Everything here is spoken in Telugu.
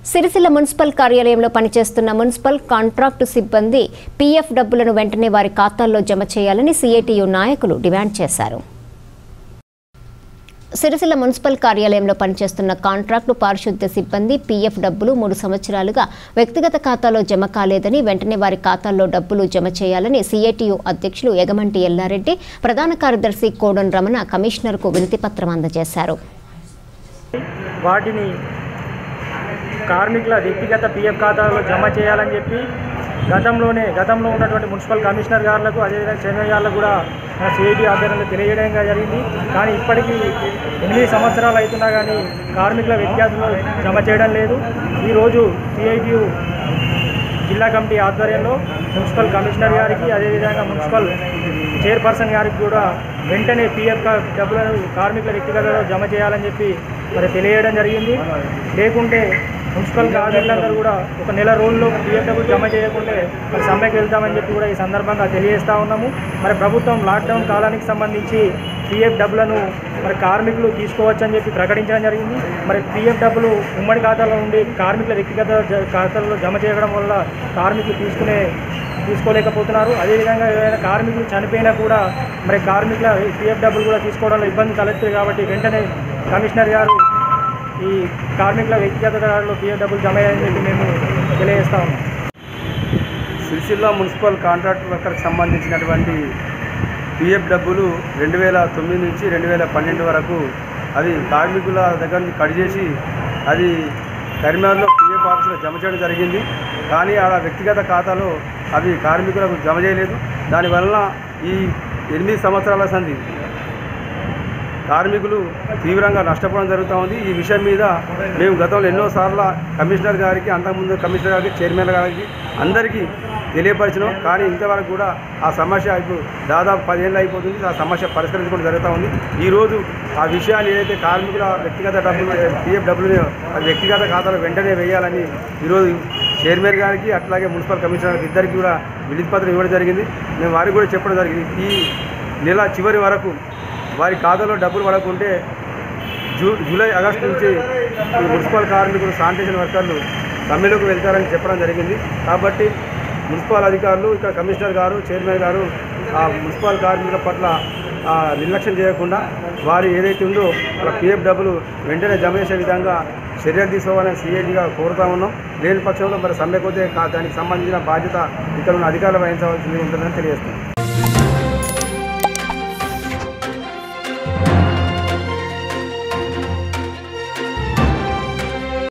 సిరిసిల్ల మున్సిపల్ కార్యాలయంలో పనిచేస్తున్న మున్సిపల్ కాంట్రాక్టు సిబ్బంది పీఎఫ్ డబ్బులను వెంటనే వారి ఖాతాల్లో జమ చేయాలని సిఐటియు నాయకులు డిమాండ్ చేశారు సిరిసిల్ల మున్సిపల్ కార్యాలయంలో పనిచేస్తున్న కాంట్రాక్టు పారిశుద్ధ్య సిబ్బంది పీఎఫ్ డబ్బులు మూడు సంవత్సరాలుగా వ్యక్తిగత ఖాతాలో జమ కాలేదని వెంటనే వారి ఖాతాల్లో డబ్బులు జమ చేయాలని సిఐటియు అధ్యక్షులు ఎగమంటి ఎల్లారెడ్డి ప్రధాన కార్యదర్శి కోడన్ రమణ కమిషనర్కు వినతిపత్రం అందజేశారు వాటిని కార్మికుల వ్యక్తిగత పిఎఫ్ ఖాతాలో జమ చేయాలని చెప్పి గతంలోనే గతంలో ఉన్నటువంటి మున్సిపల్ కమిషనర్ గారులకు అదేవిధంగా చైర్మన్ గారులకు కూడా మన సిఐటి ఆధ్వర్యంలో తెలియజేయడం జరిగింది కానీ ఇప్పటికీ ఎనిమిది సంవత్సరాలు అవుతున్నా కానీ కార్మికుల వ్యక్తిగతలో జమ చేయడం లేదు ఈరోజు సిఐటియు జిల్లా కమిటీ ఆధ్వర్యంలో మున్సిపల్ కమిషనర్ గారికి అదేవిధంగా మున్సిపల్ చైర్పర్సన్ గారికి కూడా వెంటనే పిఎఫ్ డబ్బులను కార్మికుల వ్యక్తిగతంలో జమ చేయాలని చెప్పి మరి తెలియజేయడం జరిగింది లేకుంటే మున్సిపల్ కార్మికులందరూ కూడా ఒక నెల రోజుల్లో పిఎఫ్ డబ్బులు జమ చేయకుంటే మరి సమ్మెకి వెళ్తామని చెప్పి కూడా ఈ సందర్భంగా తెలియజేస్తా ఉన్నాము మరి ప్రభుత్వం లాక్డౌన్ కాలానికి సంబంధించి పిఎఫ్ డబ్బులను మరి కార్మికులు తీసుకోవచ్చని చెప్పి ప్రకటించడం జరిగింది మరి పిఎఫ్ డబ్బులు ఉమ్మడి ఖాతాలో ఉండి కార్మికుల వ్యక్తిగత జ- ఖాతాల్లో జమ చేయడం వల్ల కార్మికులు తీసుకునే తీసుకోలేకపోతున్నారు అదేవిధంగా ఏదైనా కార్మికులు చనిపోయినా కూడా మరి కార్మికుల పిఎఫ్ డబ్బులు కూడా తీసుకోవడంలో ఇబ్బంది తలెత్తుంది కాబట్టి వెంటనే కమిషనర్ గారు ఈ కార్మికుల వ్యక్తిగత ఖాతాలో పిఎఫ్ డబ్బులు జమ అయ్యాయని చెప్పి మేము తెలియజేస్తా ఉన్నాం సిరిసిల్ల మున్సిపల్ కాంట్రాక్ట్ వర్కర్కి సంబంధించినటువంటి పిఎఫ్ డబ్బులు రెండు వేల తొమ్మిది నుంచి రెండు వేల పన్నెండు వరకు అది కార్మికుల దగ్గర నుంచి కట్ చేసి అది కరీంనగర్లో పిఎఫ్ ఆఫీసులో జమ చేయడం జరిగింది కానీ ఆడ వ్యక్తిగత ఖాతాలో అవి కార్మికులకు జమ చేయలేదు దానివలన ఈ ఎనిమిది సంవత్సరాల సంధి కార్మికులు తీవ్రంగా నష్టపోవడం జరుగుతూ ఉంది ఈ విషయం మీద మేము గతంలో ఎన్నోసార్లు కమిషనర్ గారికి అంతకుముందు కమిషనర్ గారికి చైర్మన్ గారికి అందరికీ తెలియపరిచినాం కానీ ఇంతవరకు కూడా ఆ సమస్య ఇప్పుడు దాదాపు పదిహేళ్ళు అయిపోతుంది ఆ సమస్య పరిష్కరించుకోవడం జరుగుతూ ఉంది ఈరోజు ఆ విషయాన్ని ఏదైతే కార్మికుల వ్యక్తిగత డబ్బులు పిఎఫ్ డబ్బులు అది వ్యక్తిగత ఖాతాలో వెంటనే వేయాలని ఈరోజు చైర్మన్ గారికి అట్లాగే మున్సిపల్ కమిషనర్ గారికి ఇద్దరికి కూడా వినతి పత్రం ఇవ్వడం జరిగింది మేము వారికి కూడా చెప్పడం జరిగింది ఈ నెల చివరి వరకు వారి ఖాతాలో డబ్బులు పడకుంటే జూ జూలై ఆగస్టు నుంచి ఈ మున్సిపల్ కార్మికులు శానిటేషన్ వర్కర్లు సమ్మెలోకి వెళ్తారని చెప్పడం జరిగింది కాబట్టి మున్సిపల్ అధికారులు ఇక్కడ కమిషనర్ గారు చైర్మన్ గారు ఆ మున్సిపల్ కార్మికుల పట్ల ఆ, నిర్లక్ష్యం చేయకుండా వారు ఏదైతే ఉందో వాళ్ళ పిఎఫ్ డబ్బులు వెంటనే జమ చేసే విధంగా చర్యలు తీసుకోవాలని సిఐటిగా కోరుతా ఉన్నాం లేని పక్షంలో మరి సమ్మె పోతే కా- దానికి సంబంధించిన బాధ్యత ఇక్కడ ఉన్న అధికారులు వహించవలసింది ఉంటుందని తెలియజేస్తున్నాం